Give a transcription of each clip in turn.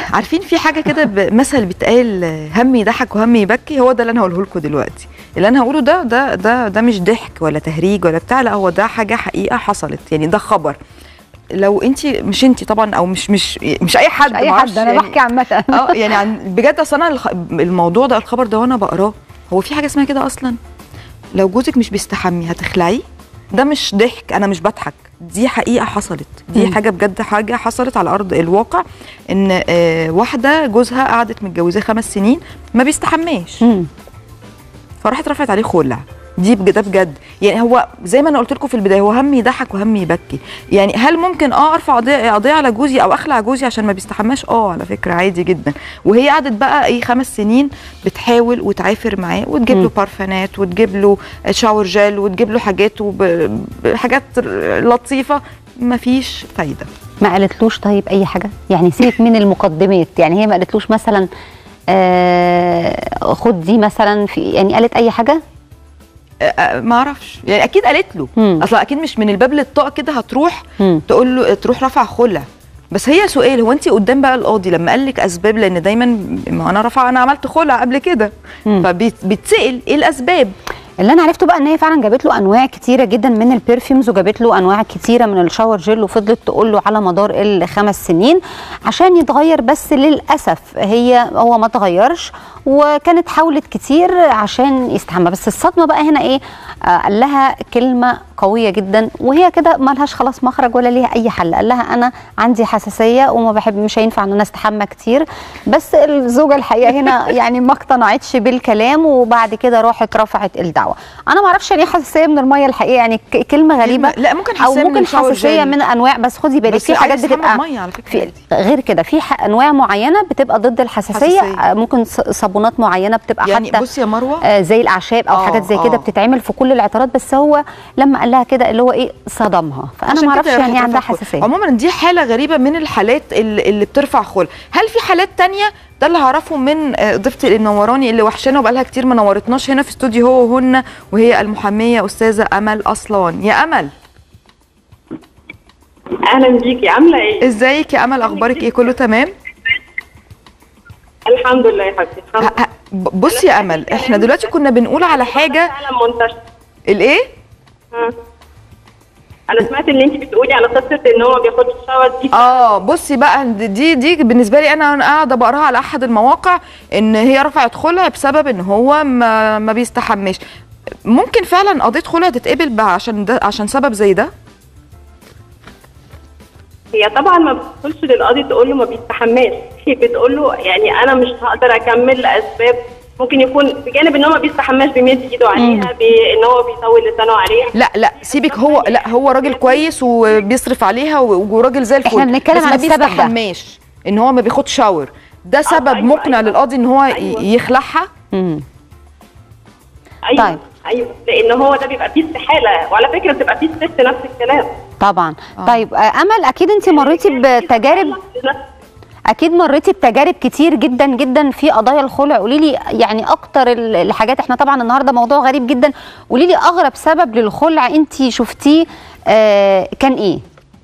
عارفين في حاجه كده ب- مثل بيتقال آه، هم يضحك وهم يبكي هو ده اللي انا هقوله لكم دلوقتي اللي انا هقوله ده ده ده ده مش ضحك ولا تهريج ولا بتاع لا هو ده حاجه حقيقه حصلت يعني ده خبر لو انت مش انت طبعا او مش مش مش اي حد اي معرفش حد انا يعني- بحكي عامه اه يعني عن بجد اصل انا الخ- الموضوع ده الخبر ده وانا بقراه هو في حاجه اسمها كده اصلا لو جوزك مش بيستحمي هتخلعيه ده مش ضحك انا مش بضحك دي حقيقه حصلت دي مم. حاجه بجد حاجه حصلت على ارض الواقع ان آه واحده جوزها قعدت متجوزاه خمس سنين ما بيستحماش مم. فراحت رفعت عليه خلع دي بجد ده بجد يعني هو زي ما انا قلت لكم في البدايه هو هم يضحك وهم يبكي يعني هل ممكن اه ارفع قضيه قضيه على جوزي او اخلع جوزي عشان ما بيستحماش اه على فكره عادي جدا وهي قعدت بقى ايه خمس سنين بتحاول وتعافر معاه وتجيب له مم. بارفانات وتجيب له شاور جel وتجيب له حاجات وب- بحاجات لطيفه مفيش فايده ما قالتلوش طيب اي حاجه يعني سيبك من المقدمات يعني هي ما قالتلوش مثلا آه خد دي مثلا في يعني قالت اي حاجه آه، آه، ما اعرفش يعني اكيد قالت له مم. اصلا اكيد مش من الباب للطاق كده هتروح مم. تقول له تروح رفع خلع بس هي سؤال هو انت قدام بقى القاضي لما قال لك اسباب لان دايما ما انا رفع انا عملت خلع قبل كده مم. فبيتسال ايه الاسباب اللي انا عرفته بقى ان هي فعلا جابت له انواع كتيره جدا من البرفيومز وجابت له انواع كتيره من الشاور جل وفضلت تقول له على مدار الخمس سنين عشان يتغير بس للاسف هي هو ما اتغيرش وكانت حاولت كتير عشان يستحمى بس الصدمه بقى هنا ايه آه قال لها كلمه قويه جدا وهي كده ما لهاش خلاص مخرج ولا ليها اي حل قال لها انا عندي حساسيه وما بحب مش هينفع ان انا استحمى كتير بس الزوجه الحقيقه هنا يعني ما اقتنعتش بالكلام وبعد كده راحت رفعت الدعوه انا ما اعرفش يعني ايه حساسيه من الميه الحقيقه يعني ك- كلمه غريبه لا ممكن او حساسيه من ممكن الشاور حساسيه جل. من انواع بس خدي بالك بس في لا، حاجات عايز تستحمى بتبقى بمية على فكرة في عادي. غير كده في ح- انواع معينه بتبقى ضد الحساسيه حساسية. آه، ممكن ص- صابونات معينه بتبقى يعني حتى بصي يا مروه آه، زي الاعشاب او آه، حاجات زي كده آه. بتتعمل في كل العطارات بس هو لما قال لها كده اللي هو ايه صدمها فانا عشان ما كده اعرفش يعني راحت ايه عندها رفعت خلع. حساسيه عموما دي حاله غريبه من الحالات اللي, اللي بترفع خلع هل في حالات تانية ده اللي هعرفه من آه، ضيفتي النوراني اللي وحشانا وبقالها كتير ما نورتناش هنا في استوديو هو وهن وهي المحاميه استاذه امل اصلان يا امل اهلا بيكي عامله ايه ازيك يا امل اخبارك ايه كله تمام الحمد لله يا حبيبتي الحمد ه- ه- ب- بصي يا امل احنا دلوقتي كنا بنقول على حاجه فعلا منتشر الايه ها. انا سمعت ان انت بتقولي على قصه ان هو ما بياخدش شاور دي اه بصي بقى دي دي بالنسبه لي انا وانا قاعده بقراها على احد المواقع ان هي رفعت خلع بسبب ان هو ما, ما بيستحماش ممكن فعلا قضيه خلع تتقبل بقى عشان ده عشان سبب زي ده هي طبعا ما بتدخلش للقاضي تقول له ما بيستحماش هي بتقول له يعني انا مش هقدر اكمل لاسباب ممكن يكون بجانب ان هو ما بيستحماش بيمد ايده عليها بان هو بيطول لسانه عليها لا لا سيبك هو لا هو راجل كويس وبيصرف عليها و- وراجل زي الفل إحنا بنتكلم بس عن ما السبب ده. بيستحماش ان هو ما بياخدش شاور ده سبب أيوة، مقنع أيوة. للقاضي ان هو ي- أيوة. يخلعها مم. ايوه طيب. ايوه لان هو ده بيبقى فيه استحاله وعلى فكره بتبقى فيه ست نفس الكلام طبعا طيب آه، امل اكيد انت مريتي بتجارب اكيد مريتي بتجارب كتير جدا جدا في قضايا الخلع قولي لي يعني اكتر ال- الحاجات احنا طبعا النهارده موضوع غريب جدا قولي لي اغرب سبب للخلع انت شفتيه آه كان ايه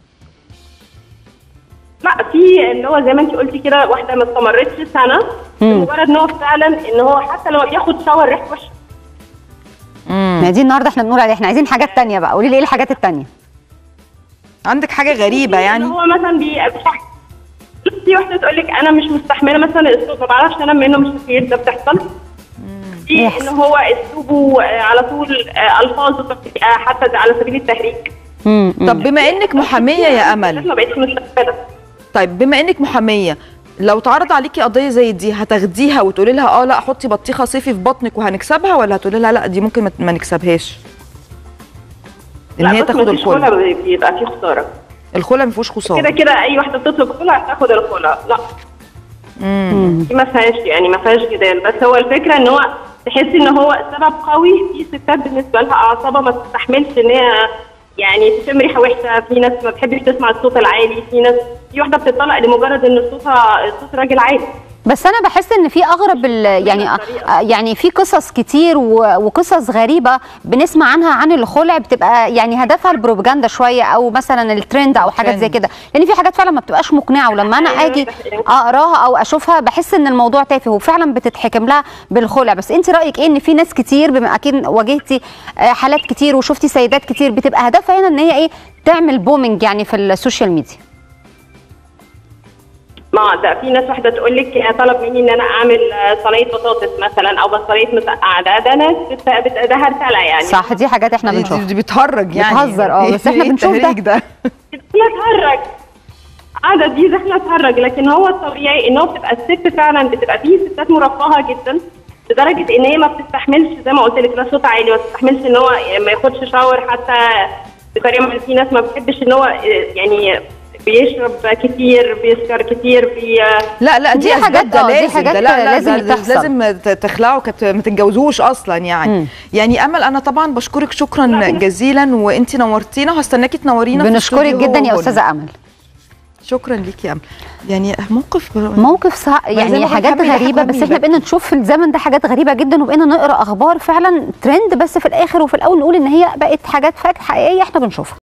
لا في اللي هو زي ما انت قلتي كده واحده ما استمرتش سنه مم. مجرد ان هو فعلا ان هو حتى لما بياخد شاور ريحته وحشه ما دي النهارده احنا بنقول عليها احنا عايزين حاجات تانية بقى قولي لي ايه الحاجات التانية عندك حاجه غريبه ان يعني هو مثلا بي في واحده تقول لك انا مش مستحمله مثلا الصوت ما بعرفش انام منه مش كتير ده بتحصل في بيحصل. ان هو اسلوبه آه، على طول آه، الفاظه بتبقى حتى على سبيل التهريج مم، مم. طب بما انك محاميه يا امل ما بقتش مستقبله طيب بما انك محاميه لو اتعرض عليكي قضيه زي دي هتاخديها وتقولي لها اه لا حطي بطيخه صيفي في بطنك وهنكسبها ولا هتقولي لها لا دي ممكن ما- ما نكسبهاش ان لا هي بس تاخد مفيش الخلع خلع بيبقى فيه خساره الخلع ما فيهوش كده خساره كده اي واحده بتطلب خلع هتاخد الخلع لا مم. دي ما فيهاش يعني ما فيهاش جدال بس هو الفكره ان هو تحسي ان هو سبب قوي في ستات بالنسبه لها اعصابها ما تستحملش ان هي يعني تشم ريحه وحشه في ناس ما بتحبش تسمع الصوت العالي في ناس في واحده بتطلق لمجرد ان صوتها صوت راجل عالي بس انا بحس ان في اغرب ال- يعني آه، يعني في قصص كتير و- وقصص غريبه بنسمع عنها عن الخلع بتبقى يعني هدفها البروباجندا شويه او مثلا الترند او حاجات زي ترند. كده لان في حاجات فعلا ما بتبقاش مقنعه ولما انا أيوة، اجي ده حقيقي. اقراها او اشوفها بحس ان الموضوع تافه وفعلا بتتحكم لها بالخلع بس انت رايك ايه ان في ناس كتير بما اكيد واجهتي آه، حالات كتير وشفتي سيدات كتير بتبقى هدفها هنا ان هي ايه تعمل بومينج يعني في السوشيال ميديا ما ده في ناس واحده تقول لك طلب مني ان انا اعمل آه، صينيه بطاطس مثلا او بصليه مسقعه ده ده ناس بت- بت- ده هرسله يعني صح دي حاجات احنا دي, بنشوفها دي بتهرج يعني بتهزر، اه، بس احنا إيه بنشوف ده. التهريج ده دخلة تهرج عادة دي دخلة تهرج لكن هو الطبيعي ان هو بتبقى الست فعلا بتبقى فيه ستات مرفهه جدا لدرجه ان هي ما بتستحملش زي ما قلت لك لا صوت عالي ما بتستحملش ان هو ما ياخدش شاور حتى بطريقه ما في ناس ما بتحبش ان هو يعني بيشرب كتير بيسكر كتير بي لا لا دي, دي أسباب حاجات- ده اه، دي لازم حاجات ده لا لا لازم ده تحصل. لازم ت- تخلعوا كت- ما تتجوزوش اصلا يعني مم. يعني امل انا طبعا بشكرك شكرا جزيلا وانت نورتينا وهستناكي تنورينا في بنشكرك الاستوديو جدا يا هنا. استاذه امل شكرا ليكي يا امل يعني موقف موقف صع... زي يعني ما حاجات بنحب غريبه نحكي بس احنا بقى. بقينا نشوف في الزمن ده حاجات غريبه جدا وبقينا نقرا اخبار فعلا ترند بس في الاخر وفي الاول نقول ان هي بقت حاجات فات حقيقيه احنا بنشوفها